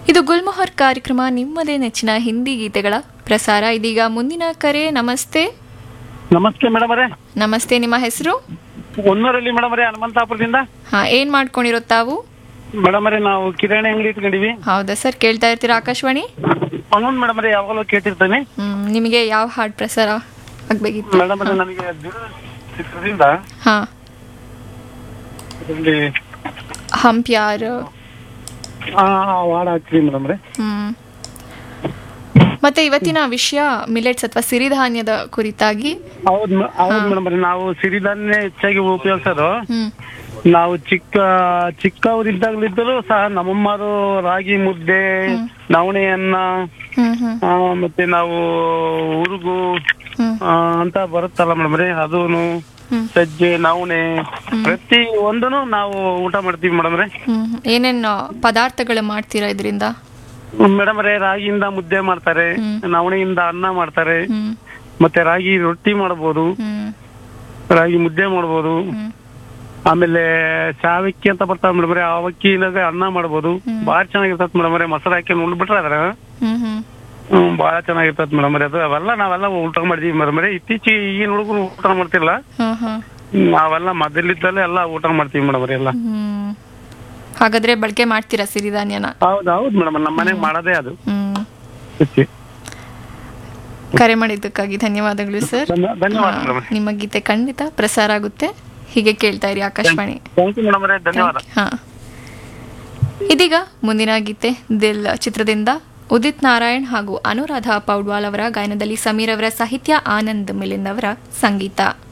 ಇದು ಗುಲ್ಮೊಹರ್ ಕಾರ್ಯಕ್ರಮ ನಿಮ್ಮದೇ ನೆಚ್ಚಿನ ಹಿಂದಿ ಗೀತೆಗಳ ಪ್ರಸಾರ ಇದೀಗ ಮುಂದಿನ ಕರೆ ನಮಸ್ತೆ ನಮಸ್ತೆ ಮೇಡಮ್ ಅವರೇ ನಮಸ್ತೆ ನಿಮ್ಮ ಹೆಸರು ಒನ್ನೂರಲ್ಲಿ ಮೇಡಮ್ ಅವರೇ ಹನುಮಂತಾಪುರದಿಂದ ಹಾ ಏನ್ ಮಾಡ್ಕೊಂಡಿರೋ ತಾವು ಮೇಡಮ್ ಅವರೇ ನಾವು ಕಿರಾಣಿ ಅಂಗಡಿ ಇಟ್ಕೊಂಡಿವಿ ಹೌದಾ ಸರ್ ಕೇಳ್ತಾ ಇರ್ತೀರಾ ಆಕಾಶವಾಣಿ ಅವನು ಮೇಡಮ್ ಅವರೇ ಯಾವಾಗಲೂ ಕೇಳ್ತಿರ್ತಾನೆ ಹ್ಮ್ ನಿಮಗೆ ಯಾವ ಹಾಡ್ ಪ್ರಸಾರ ಆಗ್ಬೇಕಿತ್ತು ಮೇಡಮ್ ಅವರೇ ನನಗೆ ದಿನ ಚಿತ್ರದಿಂದ ಹಾ ಇದರಲ್ಲಿ ಹಂಪ್ ಯಾರ್ ಆ ವಾಡ ಹಾಕ್ತೀವಿ ಮೇಡಮ್ ಅವರೇ ಹ್ಮ್ ಮತ್ತೆ ಇವತ್ತಿನ ವಿಷಯ ಮಿಲೆಟ್ಸ್ ಅಥವಾ ಸಿರಿಧಾನ್ಯದ ಕುರಿತಾಗಿ ಹೌದು ಮ- ಹೌದು ಮೇಡಮ್ ಅವರೇ ನಾವು ಸಿರಿಧಾನ್ಯ ಹೆಚ್ಚಾಗಿ ಉಪಯೋಗಿಸೋದು ಹ್ಮ್ ನಾವು ಚಿಕ್ಕ ಚಿಕ್ಕವರಿದ್ದಾಗಲಿದ್ದರೂ ಸಹ ನಮ್ಮಮ್ಮರು ರಾಗಿ ಮುದ್ದೆ ನವಣೆಯನ್ನ ಹ್ಮ್ ಹ್ಮ್ ಆ, ಮತ್ತೆ ನಾವು ಉರುಗು ಹ್ಮ್ ಆ, ಅಂತ ಬರುತ್ತಲ್ಲ ಮೇಡಮ್ ಅವರೇ ಅದೂನು ಹ್ಮ್ ಸಜ್ಜೆ ನವಣೆ ಪ್ರತಿ ಒಂದನು ನಾವು ಊಟ ಮಾಡ್ತೀವಿ ಮೇಡಮ್ ರೇ ಹ್ಮ್ ಏನೇನು ಪದಾರ್ಥಗಳು ಮಾಡ್ತೀರಾ ಇದರಿಂದ ಮೇಡಮ್ ರೇ ರಾಗಿಯಿಂದ ಮುದ್ದೆ ಮಾಡ್ತಾರೆ ಹ್ಮ್. ನವಣೆಯಿಂದ ಅನ್ನ ಮಾಡ್ತಾರೆ ಹ್ಮ್ ಮತ್ತೆ ರಾಗಿ ರೊಟ್ಟಿ ಮಾಡಬಹುದು ಹ್ಮ್ ರಾಗಿ ಮುದ್ದೆ ಮಾಡಬಹುದು ಹ್ಮ್ ಆಮೇಲೆ ಶಾವಕ್ಕಿ ಅಂತ ಬರ್ತಾವ ಮೇಡಮ್ ರೇ ಅವಕ್ಕಿನಾಗ ಅನ್ನ ಮಾಡಬಹುದು ಬಾಳ ಚೆನ್ನಾಗಿರ್ತತ್ ಮೇಡಮ್ ರೇ ಮೊಸರು ಹಾಕಿ ಉಂಡ್ಬಿಟ್ರೆ ಅದ್ರ ಹ್ಮ್ ಹ್ಮ್ ಹ್ಮ್ ಬಾಳ ಚೆನ್ನಾಗಿರ್ತತ್ ಮೇಡಮ್ ರೇ ಅದು ಅವೆಲ್ಲ ನಾವೆಲ್ಲ ಊಟ ಮಾಡಿದೀವಿ ಮೇಡಮ್ ರೇ ಇತ್ತೀಚೆಗೆ ಈಗಿನ ಹುಡುಗರು ಊಟ ಮಾಡ್ತಿಲ್ಲ ಹ್ಮ್ ಹ್ಮ್ ನಾವೆಲ್ಲ ಮೊದಲಿದ್ದಲ್ಲೇ ಎಲ್ಲ ಊಟ ಮಾಡ್ತೀವಿ ಮೇಡಮ್ ರೇ ಎಲ್ಲ ಹ್ಮ್ ಹಾಗಾದ್ರೆ ಬಳಕೆ ಮಾಡ್ತೀರಾ ಸಿರಿಧಾನ್ಯನ ಹೌದು ಹೌದು ಮೇಡಮ್ ನಮ್ಮ ಮನೆಗೆ ಮಾಡೋದೇ ಅದು ಹ್ಮ್ ಹೆಚ್ಚು. ಕರೆ ಮಾಡಿದ್ದಕ್ಕಾಗಿ ಧನ್ಯವಾದಗಳು ಸರ್ ಧನ್ಯ- ಧನ್ಯವಾದ ಹಾ, ಮೇಡಮ್ ನಿಮ್ಮ ಗೀತೆ ಖಂಡಿತ ಪ್ರಸಾರ ಆಗುತ್ತೆ ಹೀಗೆ ಕೇಳ್ತಾ ಇರಿ ಆಕಾಶವಾಣಿ ಥ್ಯಾಂಕ್ ಯು ಮೇಡಮ್ ಅವರೇ ಧನ್ಯವಾದ ಹಾ ಇದೀಗ ಮುಂದಿನ ಗೀತೆ ದಿಲ್ ಚಿತ್ರದಿಂದ ಉದಿತ್ ನಾರಾಯಣ್ ಹಾಗೂ ಅನುರಾಧ ಪೌಡ್ವಾಲ್ ಅವರ ಗಾಯನದಲ್ಲಿ ಸಮೀರ್ ಅವರ ಸಾಹಿತ್ಯ ಆನಂದ್ ಮಿಲಿಂದ್ ಅವರ ಸಂಗೀತ